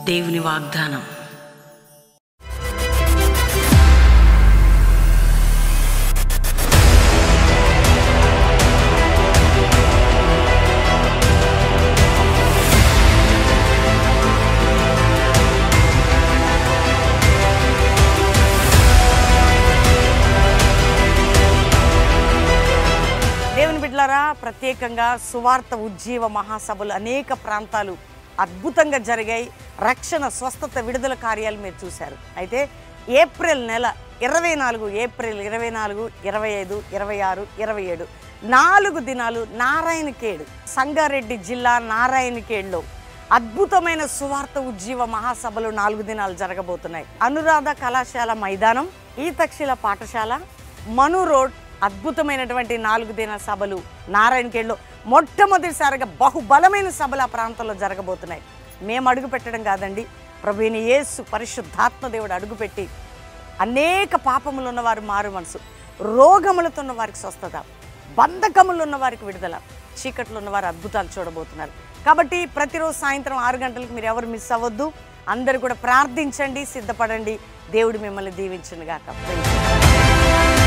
దేవుని వాగ్దానం దేవుని బిడ్డలారా ప్రత్యేకంగా సువార్త ఉజ్జీవ మహాసభలు అనేక ప్రాంతాలు అద్భుతంగా జరిగాయి రక్షణ స్వస్థత విడుదల కార్యాలు మీరు చూశారు అయితే ఏప్రిల్ నెల ఇరవై నాలుగు ఏప్రిల్ ఇరవై నాలుగు ఇరవై ఐదు ఇరవై ఆరు ఇరవై ఏడు నాలుగు దినాలు నారాయణఖేడ్ సంగారెడ్డి జిల్లా నారాయణఖేడ్లో అద్భుతమైన సువార్త ఉజ్జీవ మహాసభలు నాలుగు దినాలు జరగబోతున్నాయి అనురాధ కళాశాల మైదానం ఈ తక్షిల పాఠశాల మను రోడ్ అద్భుతమైనటువంటి నాలుగు దిన సభలు నారాయణఖేడ్లో మొట్టమొదటిసారిగా బహుబలమైన సభలు ఆ ప్రాంతంలో జరగబోతున్నాయి మేము అడుగు పెట్టడం కాదండి ప్రభుని యేసు పరిశుద్ధాత్మ దేవుడు అడుగుపెట్టి అనేక పాపములు ఉన్నవారు మారు మనసు రోగములతో ఉన్న వారికి స్వస్థత బంధకములు ఉన్న వారికి విడుదల చీకట్లు ఉన్నవారు అద్భుతాలు చూడబోతున్నారు కాబట్టి ప్రతిరోజు సాయంత్రం ఆరు గంటలకు మీరు ఎవరు మిస్ అవ్వద్దు అందరు కూడా ప్రార్థించండి సిద్ధపడండి దేవుడు మిమ్మల్ని దీవించును గాక Praise God.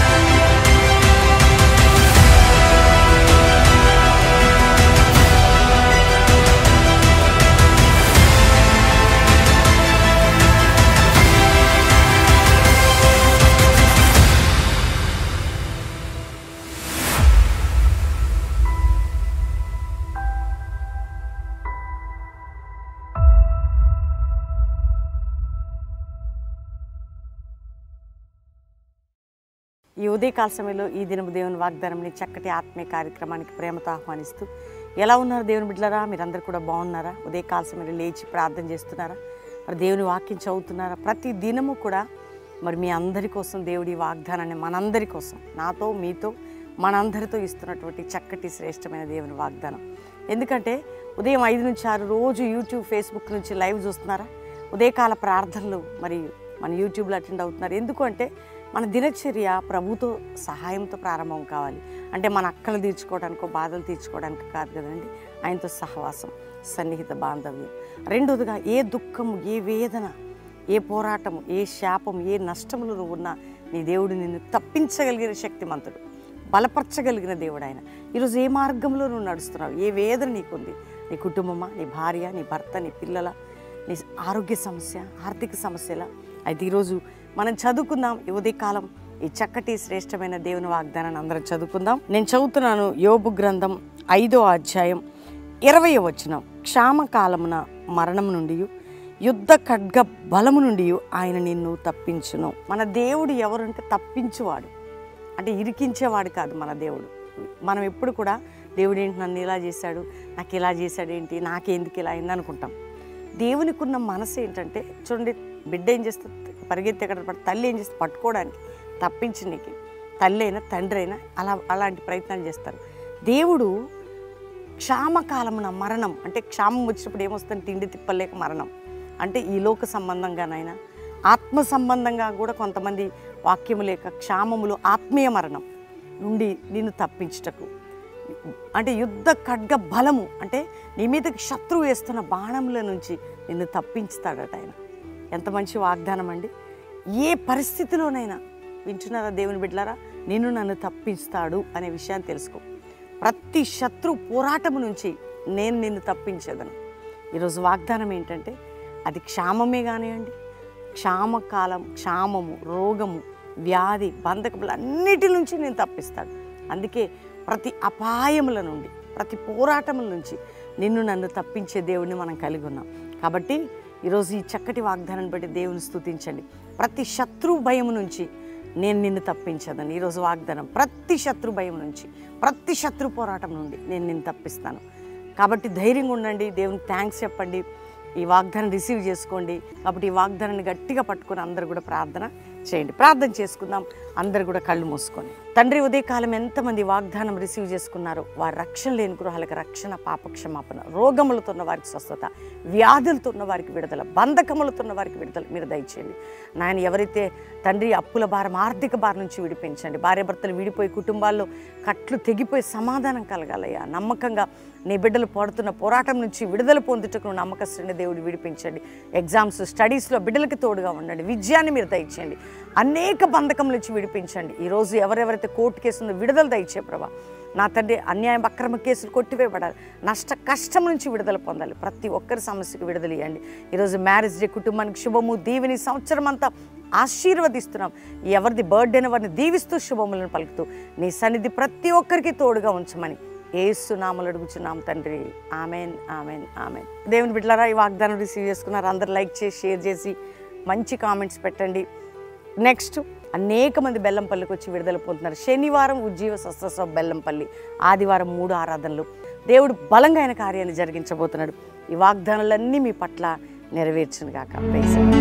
ఈ ఉదయకాల సమయంలో ఈ దినము దేవుని వాగ్దానంని చక్కటి ఆత్మీయ కార్యక్రమానికి ప్రేమతో ఆహ్వానిస్తూ ఎలా ఉన్నారు దేవుని బిడ్డలారా మీరందరూ కూడా బాగున్నారా ఉదయకాల సమయంలో లేచి ప్రార్థన చేస్తున్నారా మరి దేవుని వాక్యం చదువుతున్నారా ప్రతి దినము కూడా మరి మీ అందరి కోసం దేవుడి వాగ్దానాన్ని మనందరి కోసం నాతో మీతో మనందరితో ఇస్తున్నటువంటి చక్కటి శ్రేష్టమైన దేవుని వాగ్దానం ఎందుకంటే ఉదయం ఐదు నుంచి ఆరు రోజు యూట్యూబ్ ఫేస్బుక్ నుంచి లైవ్ చూస్తున్నారా ఉదయకాల ప్రార్థనలు మరి మన యూట్యూబ్లో అటెండ్ అవుతున్నారు ఎందుకు అంటే మన దినచర్య ప్రభుతో సహాయంతో ప్రారంభం కావాలి అంటే మన అక్కలు తీర్చుకోవడానికో బాధలు తీర్చుకోవడానికి కాదు కదండి ఆయనతో సహవాసం సన్నిహిత బాంధవ్యం రెండోదిగా ఏ దుఃఖము ఏ వేదన ఏ పోరాటము ఏ శాపం ఏ నష్టములు నువ్వు ఉన్నా నీ దేవుడు నిన్ను తప్పించగలిగిన శక్తిమంతుడు బలపరచగలిగిన దేవుడు ఆయన ఈరోజు ఏ మార్గంలో నువ్వు నడుస్తున్నావు ఏ వేదన నీకుంది నీ కుటుంబమా నీ భార్య నీ భర్త నీ పిల్లల నీ ఆరోగ్య సమస్య ఆర్థిక సమస్యల అయితే ఈరోజు మనం చదువుకుందాం ఈ ఉదయకాలం ఈ చక్కటి శ్రేష్టమైన దేవుని వాగ్దానాన్ని అందరం చదువుకుందాం నేను చదువుతున్నాను యోబు గ్రంథం ఐదో అధ్యాయం ఇరవై వచనం క్షామకాలమున మరణం నుండి యుద్ధ ఖడ్గ బలము నుండి ఆయన నిన్ను తప్పించును మన దేవుడు ఎవరంటే తప్పించువాడు అంటే ఇరికించేవాడు కాదు మన దేవుడు మనం ఎప్పుడు కూడా దేవుడు ఏంటి నన్ను ఇలా చేశాడు నాకు ఇలా చేశాడు ఏంటి నాకెందుకు ఇలా అయింది అనుకుంటాం దేవునికి ఉన్న మనసు ఏంటంటే చూడండి బిడ్డ ఏం చేస్తుంది పరిగెత్తి ఎక్కడ పడి తల్లి ఏం చేస్తుంది పట్టుకోవడానికి తప్పించి నీకు తల్లి అయినా తండ్రి అయినా అలా అలాంటి ప్రయత్నాలు చేస్తారు దేవుడు క్షామకాలమున మరణం అంటే క్షామం వచ్చినప్పుడు ఏమొస్తుంది తిండి తిప్పలేక మరణం అంటే ఈ లోక సంబంధంగానైనా ఆత్మ సంబంధంగా కూడా కొంతమంది వాక్యము లేక క్షామములు ఆత్మీయ మరణం నుండి నిన్ను తప్పించుటకు అంటే యుద్ధ ఖడ్గ బలము అంటే నీ మీదకి శత్రువు వేస్తున్న బాణముల నుంచి నిన్ను తప్పించుతాడట ఆయన ఎంత మంచి వాగ్దానం అండి ఏ పరిస్థితిలోనైనా వింటున్నారా దేవుని బిడ్డలారా నిన్ను నన్ను తప్పిస్తాడు అనే విషయాన్ని తెలుసుకో ప్రతి శత్రు పోరాటము నుంచి నేను నిన్ను తప్పించేదను ఈరోజు వాగ్దానం ఏంటంటే అది క్షామమే కానివ్వండి క్షామకాలం క్షామము రోగము వ్యాధి బంధకములు అన్నిటి నుంచి నేను తప్పిస్తాడు అందుకే ప్రతి అపాయముల నుండి ప్రతి పోరాటముల నుంచి నిన్ను నన్ను తప్పించే దేవుడిని మనం కలిగి ఉన్నాం కాబట్టి ఈరోజు ఈ చక్కటి వాగ్దానాన్ని బట్టి దేవుని స్తుతించండి ప్రతి శత్రు భయం నుంచి నేను నిన్ను తప్పించదని ఈరోజు వాగ్దానం ప్రతి శత్రు భయం నుంచి ప్రతి శత్రు పోరాటం నుండి నేను నిన్ను తప్పిస్తాను కాబట్టి ధైర్యంగా ఉండండి దేవునికి థ్యాంక్స్ చెప్పండి ఈ వాగ్దానం రిసీవ్ చేసుకోండి కాబట్టి ఈ వాగ్దానాన్ని గట్టిగా పట్టుకొని అందరూ కూడా ప్రార్థన చేయండి ప్రార్థన చేసుకుందాం అందరు కూడా కళ్ళు మూసుకొని తండ్రి ఉదయకాలం ఎంతమంది వాగ్దానం రిసీవ్ చేసుకున్నారో వారి రక్షణ లేని గృహాలకు రక్షణ పాపక్షమాపణ రోగములతో ఉన్న వారికి స్వస్థత వ్యాధులతో ఉన్న వారికి విడుదల బంధకములతో ఉన్న వారికి విడుదల మీరు దయచేయండి నాయన ఎవరైతే తండ్రి అప్పుల భారం ఆర్థిక భారం నుంచి విడిపించండి భార్యాభర్తలు విడిపోయి కుటుంబాల్లో కట్లు తెగిపోయి సమాధానం కలగాలయ్యా నమ్మకంగా నీ బిడ్డలు పడుతున్న పోరాటం నుంచి విడుదల పొందుటకు నమ్మకస్తుని దేవుడు విడిపించండి ఎగ్జామ్స్ స్టడీస్లో బిడ్డలకి తోడుగా ఉండండి విజయాన్ని మీరు దయచేయండి అనేక బంధకం నుంచి విడిపించండి ఈరోజు ఎవరెవరైతే కోర్టు కేసు ఉందో విడుదల దయచే ప్రభా నా తండ్రి అన్యాయం అక్రమ కేసులు కొట్టివేయబడాలి నష్ట కష్టం నుంచి విడుదల పొందాలి ప్రతి ఒక్కరి సమస్యకు విడుదల ఇవ్వండి ఈరోజు మ్యారేజ్ డే కుటుంబానికి శుభము దీవిని సంవత్సరం అంతా ఆశీర్వదిస్తున్నాం ఎవరిది బర్త్డేని వారిని దీవిస్తూ శుభములను పలుకుతూ నీ సన్నిధి ప్రతి ఒక్కరికి తోడుగా ఉంచమని ఏసునామలు అడుగుచున్నాం తండ్రి ఆమెన్ ఆమెన్ ఆమెన్ దేవుని బిడ్డలారా ఈ వాగ్దానం రిసీవ్ చేసుకున్నారు అందరు లైక్ చేసి షేర్ చేసి మంచి కామెంట్స్ పెట్టండి నెక్స్ట్ అనేక మంది బెల్లంపల్లికి వచ్చి విడుదల పొందుతున్నారు శనివారం ఉజ్జీవ సస్త్రసభ బెల్లంపల్లి ఆదివారం మూడు ఆరాధనలు దేవుడు బలంగా ఆయన కార్యాన్ని జరిగించబోతున్నాడు ఈ వాగ్దానాలన్నీ మీ పట్ల నెరవేర్చును గాక ప్రైజ్